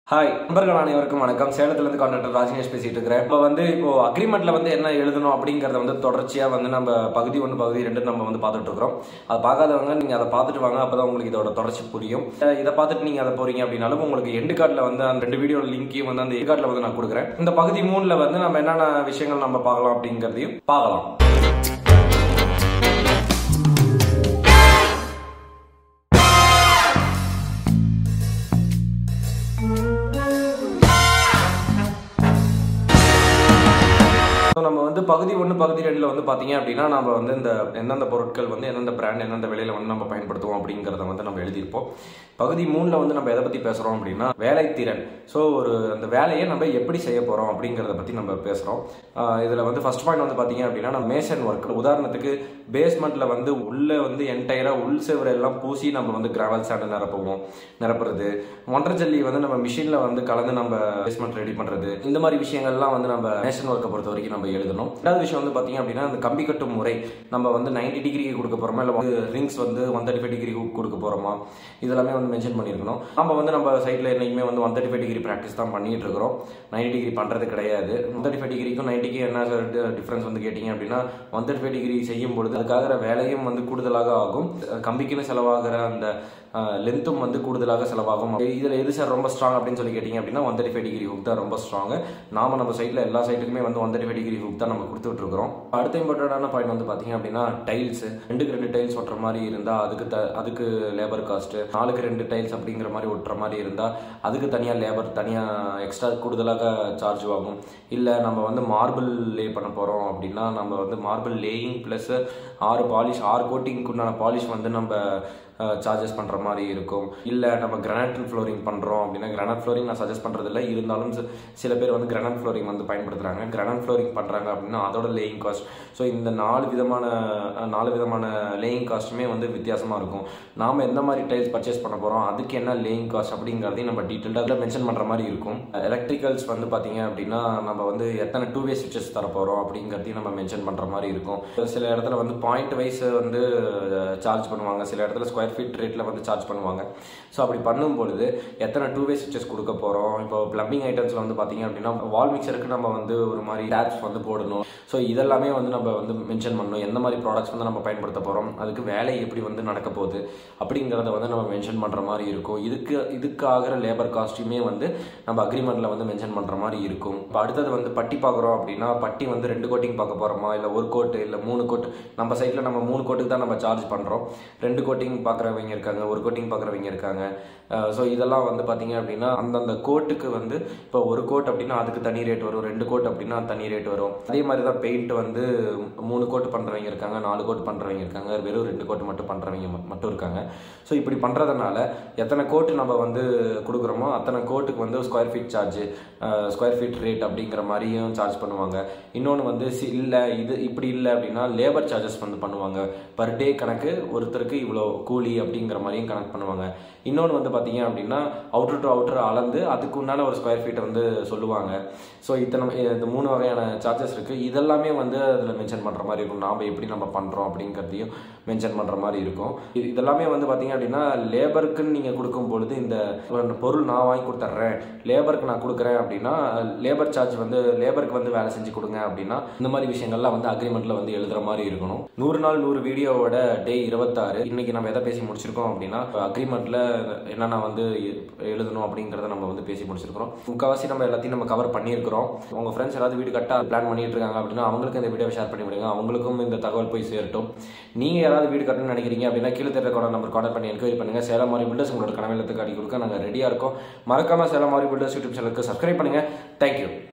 hi நண்பர்கள் அனைவருக்கும் வணக்கம் சேலத்துலேருந்து கான்ட்ராக்டர் ராஜேஷ் பேசிட்டு இருக்கிறேன் இப்போ வந்து இப்போ அக்ரிமெண்ட்ல வந்து என்ன எழுதணும் அப்படிங்கறத வந்து தொடர்ச்சியா வந்து நம்ம பகுதி ஒன்று பகுதி ரெண்டு நம்ம வந்து பார்த்துட்டு இருக்கிறோம் அதை பார்க்காதவங்க நீங்க அதை பார்த்துட்டு வாங்க அப்பதான் உங்களுக்கு இதோட தொடர்ச்சி புரியும் அஹ் இதை பார்த்துட்டு நீங்க அதை போறீங்க அப்படின்னாலும் உங்களுக்கு எண்டு கார்டில் வந்து அந்த ரெண்டு வீடியோ லிங்கையும் வந்து அந்த எண்டு கார்டில் வந்து நான் கொடுக்குறேன் இந்த பகுதி மூணுல வந்து நம்ம என்னென்ன விஷயங்கள் நம்ம பார்க்கலாம் அப்படிங்கிறதையும் பார்க்கலாம் ஸோ நம்ம வந்து பகுதி ஒன்று பகுதி ரெண்டில் வந்து பார்த்தீங்க அப்படின்னா நம்ம வந்து இந்த எந்தெந்த பொருட்கள் வந்து எந்தெந்த பிராண்ட் எந்தெந்த விலையில வந்து நம்ம பயன்படுத்துவோம் அப்படிங்கிறத வந்து நம்ம எழுதியிருப்போம் பகுதி மூணில் வந்து நம்ம எதை பற்றி பேசுகிறோம் அப்படின்னா வேலைத்திறன் ஸோ ஒரு அந்த வேலையை நம்ம எப்படி செய்ய போகிறோம் அப்படிங்கிறத பற்றி நம்ம பேசுகிறோம் இதில் வந்து ஃபர்ஸ்ட் பாயிண்ட் வந்து பார்த்தீங்க அப்படின்னா நம்ம மேசன் ஒர்க் உதாரணத்துக்கு பேஸ்மெண்ட்டில் வந்து உள்ளே வந்து என்டையராக உள் செவரை எல்லாம் பூசி நம்ம வந்து கிராவல் சாண்டு நிரப்புவோம் நிரப்புறது ஒன்றரை ஜல்லி வந்து நம்ம மிஷினில் வந்து கலந்து நம்ம பேஸ்மெண்ட் ரெடி பண்ணுறது இந்த மாதிரி விஷயங்கள்லாம் வந்து நம்ம மேசன் ஒர்க்கை பொறுத்த வரைக்கும் நம்ம எழுதணும் ரெண்டாவது விஷயம் வந்து பார்த்தீங்க அப்படின்னா அந்த கம்பி கட்டும் முறை நம்ம வந்து 90 டிகிரிக்கு கொடுக்க போகிறோமா இல்லை வந்து ரிங்ஸ் வந்து ஒன் தேர்ட்டி ஃபைவ் டிகிரி கொடுக்க போகிறோமா இதெல்லாமே வந்து மென்ஷன் பண்ணியிருக்கணும் நம்ம வந்து நம்ம சைட்டில் என்னைக்குமே வந்து one thirty five degree practice தான் பண்ணிட்டு இருக்கிறோம் 90 டிகிரி பண்ணுறது கிடையாது ஒன் தேர்ட்டி ஃபைவ் டிகிரிக்கும் நைன்டிக்கு என்ன டிஃப்ரென்ஸ் வந்து கேட்டிங்க அப்படின்னா ஒன் தேர்ட்டி ஃபைவ் டிகிரி செய்யும் பொழுது அதுக்காகிற வேலையும் வந்து கூடுதலாக ஆகும் கம்பிக்குன்னு செலவாகிற அந்த லென்த்தும் வந்து கூடுதலாக செலவாகும் இதில் எது சார் ரொம்ப ஸ்ட்ராங் அப்படின்னு சொல்லி கேட்டிங்க அப்படின்னா one thirty five degree hook தான் ரொம்ப ஸ்ட்ராங் நாம நம்ம சைட்டில் எல்லா சைட்டுக்குமே வந்து one thirty five degree hook தான் நம்ம கொடுத்துட்டு இருக்கிறோம் அடுத்த இம்பார்ட்டண்டான பாயிண்ட் வந்து பார்த்தீங்க அப்படின்னா டைல்ஸ் ரெண்டுக்கு ரெண்டு டைல்ஸ் ஒட்டுற மாதிரி இருந்தால் அதுக்கு த அதுக்கு லேபர் காஸ்ட் நாலுக்கு ரெண்டு டைல்ஸ் அப்படிங்கிற மாதிரி ஒட்டுற மாதிரி இருந்தால் அதுக்கு தனியாக லேபர் தனியாக எக்ஸ்ட்ரா கூடுதலாக சார்ஜ் ஆகும் இல்லை நம்ம வந்து மார்பிள் லே பண்ண போகிறோம் அப்படின்னா நம்ம வந்து மார்பிள் லேயிங் ப்ளஸ் ஆறு பாலிஷ் ஆறு கோட்டிங்க்கு உண்டான பாலிஷ் வந்து நம்ம சார்ஜஸ் பண்ணுற மாதிரி இருக்கும் இல்லை நம்ம கிரானைட் ஃப்ளோரிங் பண்ணுறோம் அப்படின்னா கிரானைட் ஃப்ளோரிங் நான் சஜஸ்ட் பண்ணுறதில்ல இருந்தாலும் சி- சில பேர் வந்து கிரானைட் ஃப்ளோரிங் வந்து பயன்படுத்துகிறாங்க கிரானைட் ஃப்ளோரிங் பண்ணுறாங்க அப்படின்னா அதோட லேயிங் காஸ்ட் ஸோ இந்த நாலு விதமான அஹ், நாலு விதமான லேயிங் காஸ்ட்டுமே வந்து வித்தியாசமாக இருக்கும் நாம் எந்த மாதிரி டைல்ஸ் பர்ச்சேஸ் பண்ண போகிறோம் அதுக்கு என்ன லேயிங் காஸ்ட் அப்படிங்கிறதையும் நம்ம டீட்டெயில்டாக அதில் மென்ஷன் பண்ணுற மாதிரி இருக்கும் எலக்ட்ரிக்கல்ஸ் வந்து பார்த்தீங்க அப்படின்னா நம்ம வந்து எத்தனை டூ வே சுவிச்சஸ் தர போகிறோம் அப்படிங்கிறதையும் நம்ம மென்ஷன் பண்ணுற மாதிரி இருக்கும் சில இடத்துல வந்து பாயிண்ட் வைஸ் வந்து சார்ஜ் பண்ணுவாங்க சில இடத்துல ஸ்கொயர் ஃபீட் ரேட்டில் வந்து சார்ஜ் பண்ணுவாங்க ஸோ அப்படி பண்ணும் பொழுது எத்தனை டூ வே சுவிச்சஸ் கொடுக்க போகிறோம் இப்போ பிளம்பிங் ஐட்டம்ஸில் வந்து பார்த்தீங்க அப்படின்னா வால் மிக்சருக்கு நம்ம வந்து ஒரு மாதிரி டேப்ஸ் வந்து போடணும் ஸோ இதெல்லாமே வந்து நம்ம வந்து மென்ஷன் பண்ணணும் எந்த மாதிரி ப்ராடக்ட்ஸ் வந்து நம்ம பயன்படுத்த போகிறோம் அதுக்கு வேலை எப்படி வந்து நடக்க போகுது அப்படிங்கிறத வந்து நம்ம மென்ஷன் பண்ணுற மாதிரி இருக்கும் இதுக்கு இதுக்கு ஆகிற லேபர் காஸ்ட்யூமே வந்து நம்ம அக்ரிமெண்ட்டில் வந்து மென்ஷன் பண்ணுற மாதிரி இருக்கும் இப்போ அடுத்தது வந்து பட்டி பார்க்குறோம் அப்படின்னா பட்டி வந்து ரெண்டு கோட்டிங் பார்க்க போகிறோமா இல்லை ஒரு கோட்டு இல்லை மூணு கோட் நம்ம சைட்டில் நம்ம மூணு கோட்டுக்கு தான் நம்ம சார்ஜ் பண்ணுறோம் ரெண்டு கோட்டிங் பார்க்குறவங்க இருக்காங்க ஒரு கோட்டிங் பார்க்குறவங்க இருக்காங்க ஸோ இதெல்லாம் வந்து பார்த்தீங்க அப்படின்னா அந்தந்த கோட்டுக்கு வந்து இப்போ ஒரு கோட் அப்படின்னா அதுக்கு தனி ரேட் வரும் ரெண்டு கோட் அப்படின்னா தனி ரேட் வரும் அதே மாதிரி தான் பெயிண்ட் வந்து மூணு கோட் பண்ணுறவங்க இருக்காங்க நாலு கோட் பண்ணுறவங்க இருக்காங்க வெறும் ரெண்டு கோட் மட்டும் பண்ணுறவங்க மட்டும் இருக்காங்க ஸோ இப்படி பண்ணுறதுனால எத்தனை கோட்டு நம்ம வந்து கொடுக்குறோமோ அத்தனை கோட்டுக்கு வந்து square feet charge square feet rate அப்படிங்கிற மாதிரியும் சார்ஜ் பண்ணுவாங்க இன்னொன்று வந்து சி இல்லை இது இப்படி இல்லை அப்படின்னா லேபர் சார்ஜஸ் வந்து பண்ணுவாங்க பர் டே கணக்கு ஒருத்தருக்கு இவ்வளோ கூலி அப்படிங்கிற மாதிரியும் கணக்கு பண்ணுவாங்க இன்னொன்று வந்து பார்த்தீங்க அப்படின்னா அவுட்டர் டு அவுட்டர் அளந்து அதுக்கு உண்டான ஒரு ஸ்கொயர் ஃபீட் வந்து சொல்லுவாங்க ஸோ இத்தனை இந்த மூணு வகையான சார்ஜஸ் இருக்குது இதெல்லாமே வந்து அதில் மென்ஷன் பண்ணுற மாதிரி இருக்கும் நாம் எப்படி நம்ம பண்ணுறோம் அப்படிங்கிறதையும் மென்ஷன் பண்ணுற மாதிரி இருக்கும் இது இதெல்லாமே வந்து பார்த்தீங்க அப்படின்னா லேபருக்குன்னு நீங்கள் கொடுக்கும் பொழுது இந்த ஒரு பொருள் நான் வாங்கி கொடுத்துட்றேன் லேபருக்கு நான் கொடுக்குறேன் அப்படின்னா லேபர் சார்ஜ் வந்து லேபருக்கு வந்து வேலை செஞ்சு கொடுங்க அப்படின்னா இந்த மாதிரி விஷயங்கள்லாம் வந்து அக்ரிமெண்ட்டில் வந்து எழுதுகிற மாதிரி இருக்கணும் நூறு நாள் நூறு வீடியோவோட டே இருபத்தாறு இன்னைக்கு நம்ம எதை பேசி முடிச்சிருக்கோம் அப்படின்னா அக்ரிமெண்ட்டில் என்னென்ன வந்து எழுதணும் அப்படிங்கிறத நம்ம வந்து பேசி முடிச்சிருக்கிறோம் முக்கால்வாசி நம்ம எல்லாத்தையும் நம்ம கவர் பண்ணியிருக்கிறோம் உங்கள் ஃப்ரெண்ட்ஸ் யாராவது வீடு கட்ட பிளான் பண்ணிட்டு இருக்காங்க அப்படின்னா அவங்களுக்கு இந்த வீடியோவை ஷேர் பண்ணி விடுங்க அவங்களுக்கும் இந்த தகவல் போய் சேரட்டும் நீங்கள் யாராவது வீடு கட்டணும்னு நினைக்கிறீங்க அப்படின்னா கீழே தெரியக்கூடிய நம்பர் கான்டாக்ட் பண்ணி என்கொயரி பண்ணுங்க சேலம் மாதிரி பில்டர்ஸ் உங்களோட கனவு இல்லத்துக்கு அடி கொடுக்க நாங்கள் ரெடியாக இருக்கோம் மறக்காம சேலம் மாதிரி பில்டர்ஸ் யூடியூப் சேனலுக்கு சப்ஸ்கிரைப் பண்ணுங்க தேங்க்யூ